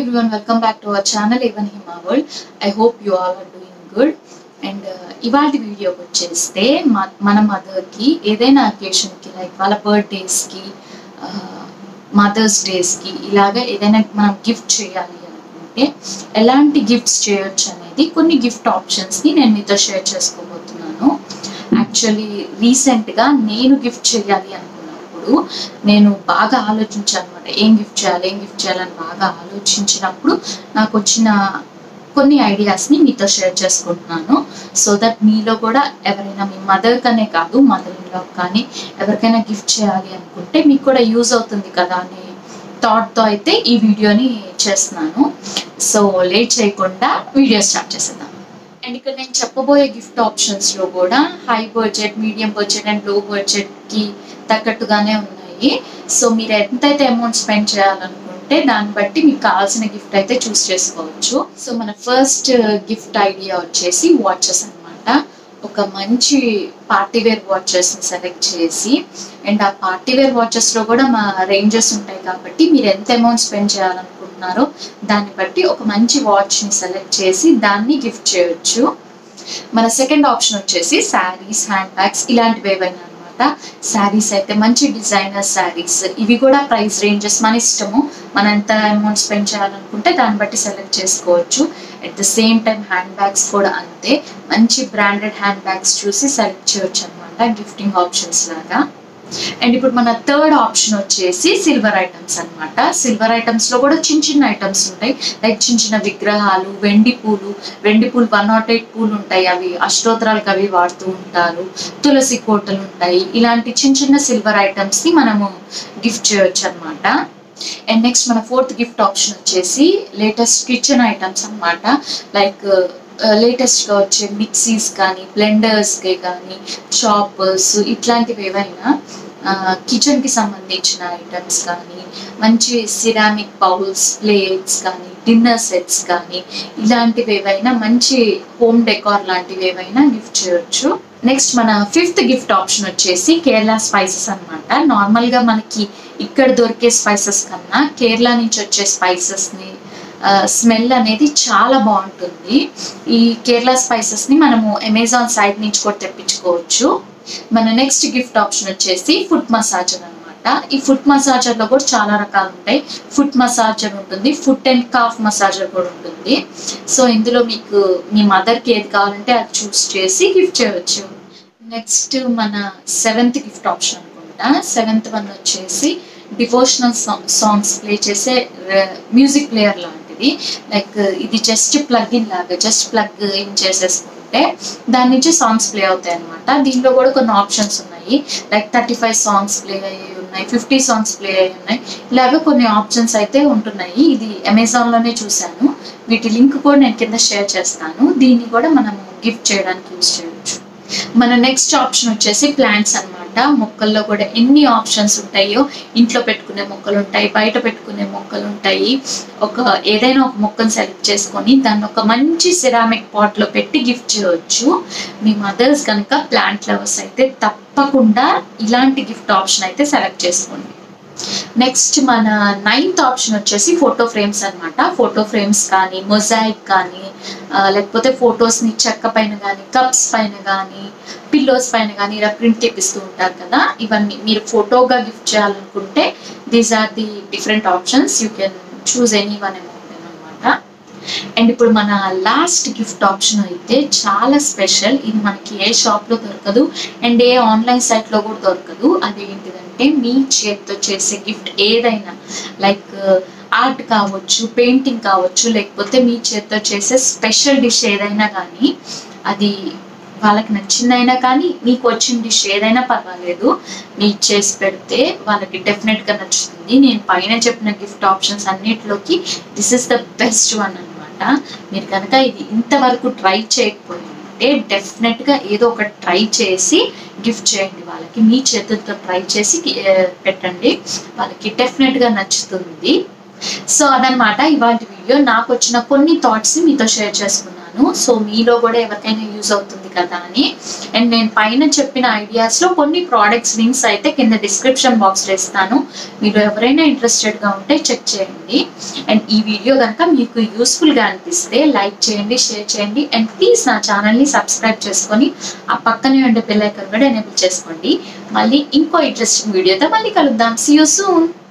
everyone, welcome back to our channel Even Hima World. I hope you all are doing good. And ఇవాళ వీడియోకి వచ్చేస్తే మ- మన మదర్కి ఏదైనా అకేషన్కి లైక్ వాళ్ళ బర్త్డేస్కి మదర్స్ డేస్కి ఇలాగ ఏదైనా మనం గిఫ్ట్ చేయాలి అనుకుంటే ఎలాంటి గిఫ్ట్స్ చేయొచ్చు అనేది కొన్ని గిఫ్ట్ ఆప్షన్స్ని నేను మీతో షేర్ చేసుకోబోతున్నాను యాక్చువల్లీ రీసెంట్గా నేను గిఫ్ట్ చేయాలి అనుకున్నప్పుడు నేను బాగా ఆలోచించాను అనమాట ఏం గిఫ్ట్ చేయాలి ఏం గిఫ్ట్ చేయాలని బాగా ఆలోచించినప్పుడు నాకు వచ్చిన కొన్ని ఐడియాస్ని మీతో షేర్ చేసుకుంటున్నాను సో దట్ మీలో కూడా ఎవరైనా మీ మదర్ కనే కాదు మదర్ ఇన్లో కానీ ఎవరికైనా గిఫ్ట్ చేయాలి అనుకుంటే మీకు కూడా యూజ్ అవుతుంది కదా అనే థాట్తో అయితే ఈ వీడియోని చేస్తున్నాను సో లేట్ చేయకుండా వీడియో స్టార్ట్ చేసేద్దాం అండ్ ఇక్కడ నేను చెప్పబోయే గిఫ్ట్ ఆప్షన్స్ లో కూడా high budget medium budget and low budget కి తగ్గట్టుగానే ఉన్నాయి సో మీరు ఎంతైతే అమౌంట్ స్పెండ్ చేయాలనుకుంటే దాన్ని బట్టి మీకు కావాల్సిన గిఫ్ట్ అయితే చూస్ చేసుకోవచ్చు సో మన ఫస్ట్ గిఫ్ట్ ఐడియా వచ్చేసి వాచెస్ అన్నమాట ఒక మంచి పార్టీ వేర్ వాచెస్ సెలెక్ట్ చేసి అండ్ ఆ పార్టీ వేర్ వాచెస్ లో కూడా మా రేంజెస్ ఉంటాయి కాబట్టి మీరు ఎంత అమౌంట్ స్పెండ్ చేయాలనుకుంటున్నారో దాన్ని బట్టి ఒక మంచి వాచ్ ని సెలెక్ట్ చేసి దాన్ని గిఫ్ట్ చేయొచ్చు మన సెకండ్ ఆప్షన్ వచ్చేసి శారీస్ హ్యాండ్ బ్యాగ్స్ ఇలాంటివి ఏవైనా అనమాట శారీస్ అయితే మంచి డిజైనర్ శారీస్ ఇవి కూడా ప్రైస్ రేంజెస్ మన ఇష్టము మనం ఎంత అమౌంట్ స్పెండ్ చేయాలనుకుంటే దాన్ని బట్టి సెలెక్ట్ చేసుకోవచ్చు at the same time hand bags కూడా అంతే మంచి బ్రాండెడ్ హ్యాండ్ బ్యాగ్స్ చూసి సెలెక్ట్ చేయొచ్చు అనమాట గిఫ్టింగ్ ఆప్షన్స్ లాగా అండ్ ఇప్పుడు మన థర్డ్ ఆప్షన్ వచ్చేసి సిల్వర్ ఐటమ్స్ అన్నమాట సిల్వర్ ఐటమ్స్ లో కూడా చిన్న చిన్న ఐటమ్స్ ఉంటాయి లైక్ చిన్న చిన్న విగ్రహాలు వెండి పూలు వెండి పూలు వన్ నాట్ ఎయిట్ పూలు ఉంటాయి అవి అష్టోత్తరాలకు అవి వాడుతూ ఉంటారు తులసి కోటలు ఉంటాయి ఇలాంటి చిన్న చిన్న సిల్వర్ ఐటమ్స్ ని మనము గిఫ్ట్ చేయొచ్చు అనమాట అండ్ నెక్స్ట్ మన ఫోర్త్ గిఫ్ట్ ఆప్షన్ వచ్చేసి లేటెస్ట్ కిచెన్ ఐటమ్స్ అన్నమాట లైక్ లేటెస్ట్ గా వచ్చే మిక్సీస్ కానీ బ్లెండర్స్ కి కానీ చాపర్స్ ఇట్లాంటివి ఏవైనా కిచెన్ కి సంబంధించిన ఐటమ్స్ కానీ మంచి సిరామిక్ బౌల్స్ ప్లేట్స్ కానీ డిన్నర్ సెట్స్ కానీ ఇలాంటివి ఏవైనా మంచి హోమ్ డెకార్ లాంటివి ఏవైనా గిఫ్ట్ చేయొచ్చు నెక్స్ట్ మన ఫిఫ్త్ గిఫ్ట్ ఆప్షన్ వచ్చేసి కేరళ స్పైసెస్ అనమాట నార్మల్ గా మనకి ఇక్కడ దొరికే స్పైసెస్ కన్నా కేరళ నుంచి వచ్చే స్పైసెస్ ని స్మెల్ అనేది చాలా బాగుంటుంది ఈ కేరళ స్పైసెస్ ని మనము అమెజాన్ సైట్ నుంచి కూడా తెప్పించుకోవచ్చు మన నెక్స్ట్ గిఫ్ట్ ఆప్షన్ వచ్చేసి ఫుట్ మసాజర్ అనమాట ఈ ఫుట్ మసాజర్ లో కూడా చాలా రకాలు ఉంటాయి ఫుట్ మసాజర్ ఉంటుంది ఫుట్ అండ్ కాఫ్ మసాజర్ కూడా ఉంటుంది సో ఇందులో మీకు మీ మదర్ కి ఏది కావాలంటే అది చూస్ చేసి గిఫ్ట్ చేయవచ్చు నెక్స్ట్ మన సెవెంత్ గిఫ్ట్ ఆప్షన్ అనుకుంటా సెవెంత్ వన్ వచ్చేసి డివోషనల్ సాంగ్స్ ప్లే చేసే మ్యూజిక్ ప్లేయర్ లాంటిది లైక్ ఇది జస్ట్ ప్లగ్ ఇన్ లాగా జస్ట్ ప్లగ్ ఇన్ చేసేసుకుంటే దాని నుంచి సాంగ్స్ ప్లే అవుతాయి అనమాట దీనిలో కూడా కొన్ని ఆప్షన్స్ ఉన్నాయి like thirty five songs play అయ్యి ఉన్నాయి ఫిఫ్టీ సాంగ్స్ ప్లే అయ్యి ఉన్నాయి ఇలాగ కొన్ని ఆప్షన్స్ అయితే ఉంటున్నాయి ఇది అమెజాన్ లోనే చూశాను వీటి లింక్ కూడా నేను కింద షేర్ చేస్తాను దీన్ని కూడా మనం గిఫ్ట్ చేయడానికి యూజ్ చేయొచ్చు మన నెక్స్ట్ ఆప్షన్ వచ్చేసి ప్లాంట్స్ అన్నమాట మొక్కల్లో కూడా ఎన్ని ఆప్షన్స్ ఉంటాయో ఇంట్లో పెట్టుకునే మొక్కలు ఉంటాయి బయట పెట్టుకునే మొక్కలు ఉంటాయి ఒక ఏదైనా ఒక మొక్కను సెలెక్ట్ చేసుకొని దాన్ని ఒక మంచి సిరామిక్ పాట్ లో పెట్టి గిఫ్ట్ చేయవచ్చు మీ మదర్స్ కనుక ప్లాంట్ లవర్స్ అయితే తప్పకుండా ఇలాంటి గిఫ్ట్ ఆప్షన్ అయితే సెలెక్ట్ చేసుకోండి నెక్స్ట్ మన నైన్త్ ఆప్షన్ వచ్చేసి ఫోటో ఫ్రేమ్స్ అన్నమాట ఫోటో ఫ్రేమ్స్ కానీ మొజాయిక్ కానీ ఆ, లేకపోతే photos ని చెక్క పైన కానీ కప్స్ పైన కానీ పిల్లోస్ పైన కానీ ఇలా ప్రింట్ తెప్పిస్తూ ఉంటారు కదా ఇవన్నీ మీరు ఫోటోగా గిఫ్ట్ చేయాలనుకుంటే these are the different options you can choose any one amount అనమాట అండ్ ఇప్పుడు మన లాస్ట్ గిఫ్ట్ ఆప్షన్ అయితే చాలా స్పెషల్ ఇది మనకి ఏ షాప్ లో దొరకదు అండ్ ఏ ఆన్లైన్ సైట్ లో కూడా దొరకదు అదేంటిదంటే మీ చేతితో చేసే గిఫ్ట్ ఏదైనా లైక్ ఆర్ట్ కావచ్చు పెయింటింగ్ కావచ్చు లేకపోతే మీ చేతితో చేసే స్పెషల్ డిష్ ఏదైనా కానీ అది వాళ్ళకి నచ్చిందైనా కానీ మీకు వచ్చిన డిష్ ఏదైనా పర్వాలేదు మీకు చేసి పెడితే వాళ్ళకి డెఫినెట్ గా నచ్చుతుంది నేను పైన చెప్పిన గిఫ్ట్ ఆప్షన్స్ అన్నిటిలోకి this is the best one అన్నమాట మీరు కనుక ఇది ఇంతవరకు ట్రై చేయకపోయింటే డెఫినెట్ గా ఏదో ఒకటి ట్రై చేసి గిఫ్ట్ చేయండి వాళ్ళకి మీ చేతులతో ట్రై చేసి ఆ, పెట్టండి వాళ్ళకి డెఫినెట్ గా నచ్చుతుంది సో అదనమాట ఇవాళ వీడియో నాకు వచ్చిన కొన్ని థాట్స్ మీతో షేర్ చేసుకున్నాను చేస్తున్నాను సో మీలో కూడా ఎవరికైనా యూజ్ అవుతుంది కదా అని అండ్ నేను పైన చెప్పిన ఐడియాస్లో కొన్ని ప్రోడక్ట్స్ లింక్స్ అయితే కింద డిస్క్రిప్షన్ బాక్స్లో ఇస్తాను మీరు ఎవరైనా ఇంట్రెస్టెడ్గా ఉంటే చెక్ చేయండి అండ్ ఈ వీడియో కనుక మీకు యూస్ఫుల్గా అనిపిస్తే లైక్ చేయండి షేర్ చేయండి అండ్ ప్లీజ్ నా ఛానల్ని సబ్స్క్రైబ్ చేసుకొని ఆ పక్కనే ఉండే బెల్ ఐకాన్ కూడా ఎనేబుల్ చేసుకోండి మళ్ళీ ఇంకో ఇంట్రెస్టింగ్ వీడియోతో మళ్ళీ కలుద్దాం సీ యూ సూన్